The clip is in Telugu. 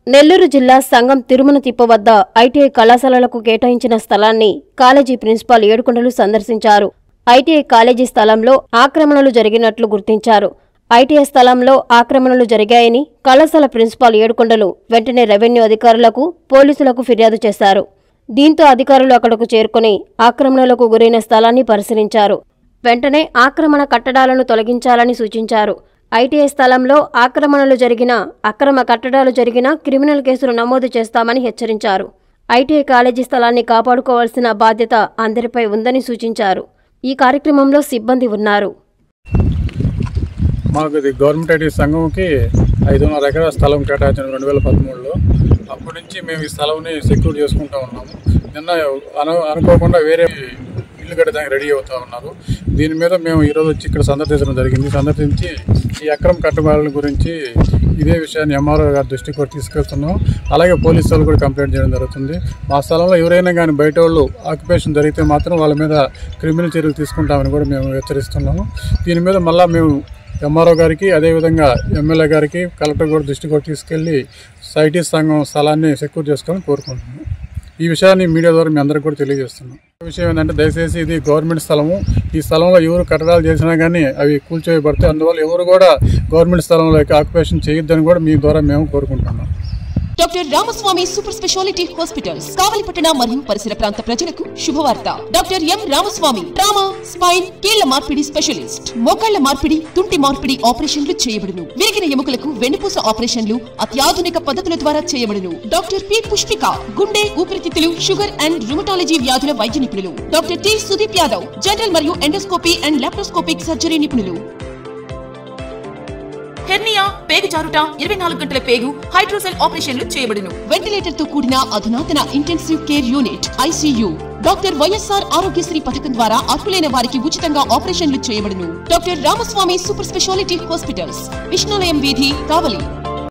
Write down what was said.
నెల్లూరు జిల్లా సంగం తిరుమల తిప్ప వద్ద ఐటీఐ కళాశాలలకు కేటాయించిన స్థలాన్ని కాలేజీ ప్రిన్సిపాల్ ఏడుకొండలు సందర్శించారు ఐటీఐ కాలేజీ స్థలంలో ఆక్రమణలు జరిగినట్లు గుర్తించారు ఐటీఐ స్థలంలో ఆక్రమణలు జరిగాయని కళాశాల ప్రిన్సిపాల్ ఏడుకొండలు వెంటనే రెవెన్యూ అధికారులకు పోలీసులకు ఫిర్యాదు చేశారు దీంతో అధికారులు అక్కడకు చేరుకుని ఆక్రమణలకు గురైన స్థలాన్ని పరిశీలించారు వెంటనే ఆక్రమణ కట్టడాలను తొలగించాలని సూచించారు ఐటీఐ స్థలంలో ఆక్రమణలు జరిగిన అక్రమ కట్టడాలు జరిగిన క్రిమినల్ కేసులు నమోదు చేస్తామని హెచ్చరించారు ఐటీఐ కాలేజీ స్థలాన్ని కాపాడుకోవాల్సిన బాధ్యత అందరిపై ఉందని సూచించారు ఈ కార్యక్రమంలో సిబ్బంది ఉన్నారు మాకు ఇది గవర్నమెంట్ ఐటీ సంఘంకి ఐదున్నర ఎకరాల స్థలం కేటాయించిన రెండు వేల పదమూడులో అప్పటి నుంచి మేము ఈ స్థలంని సెక్యూర్ చేసుకుంటూ ఉన్నాము నిన్న అను అనుకోకుండా వేరే ఇల్లు కట్టడానికి రెడీ అవుతా ఉన్నారు దీని మీద మేము ఈరోజు వచ్చి ఇక్కడ సందర్శించడం జరిగింది సందర్శించి ఈ అక్రమ కట్టుబాట్ల గురించి ఇదే విషయాన్ని ఎంఆర్ఓ గారి దృష్టికి కూడా తీసుకెళ్తున్నాం అలాగే పోలీసు వాళ్ళు కూడా కంప్లైంట్ చేయడం జరుగుతుంది మా స్థలంలో ఎవరైనా కానీ బయట వాళ్ళు ఆక్యుపేషన్ జరిగితే మాత్రం వాళ్ళ మీద క్రిమినల్ చర్యలు తీసుకుంటామని కూడా మేము హెచ్చరిస్తున్నాము దీని మీద మళ్ళీ మేము ఎంఆర్ఓ గారికి అదేవిధంగా ఎమ్మెల్యే గారికి కలెక్టర్ కూడా దృష్టి కూడా తీసుకెళ్లి సైటీ సంఘం స్థలాన్ని సెక్యూర్ చేసుకోవాలని కోరుకుంటున్నాం ఈ విషయాన్ని మీడియా ద్వారా మీ అందరికి కూడా తెలియజేస్తున్నాం విషయం ఏంటంటే దయచేసి ఇది గవర్నమెంట్ స్థలము ఈ స్థలంలో ఎవరు కట్టడాలు చేసినా కానీ అవి కూల్చివేయబడతాయి అందువల్ల ఎవరు కూడా గవర్నమెంట్ స్థలంలోకి ఆక్యుపేషన్ చేయొద్దని కూడా మీ ద్వారా మేము కోరుకుంటున్నాం doctor Ramaswamy super speciality hospitals కావలిపట్టణ మరియు పరిసర ప్రాంత ప్రజలకు శుభవార్త doctor M Ramaswamy trauma spine కీళ్ల మార్పిడి స్పెషలిస్ట్ మోకాళ్ల మార్పిడి తుంటి మార్పిడి ఆపరేషన్లు చేయబడును విరిగిన ఎముకలకు వెన్నుపూస ఆపరేషన్లు అత్యాధునిక పద్ధతుల ద్వారా చేయబడును డాక్టర్ పి పుష్పిక గుండె ఊపిరితిత్తులు షుగర్ అండ్ రుమటాలజీ వ్యాధుల వైద్య నిపుణులు doctor T Sudeep Yadav general మరియు ఎండోస్కోపీ అండ్ లాప్రోస్కోపిక్ సర్జరీ నిపుణులు హెర్నియా పేగు జారుట ఇరవై నాలుగు గంటల పేగు హైడ్రోసెల్ ఆపరేషన్లు చేయబడును వెంటిలేటర్ తో కూడిన అధునాతన intensive care unit ICU doctor YSR Aarogyasri పథకం ద్వారా అర్హులైన వారికి ఉచితంగా ఆపరేషన్లు చేయబడును doctor Ramaswamy super speciality hospitals Vishnulayam వీధి కావలి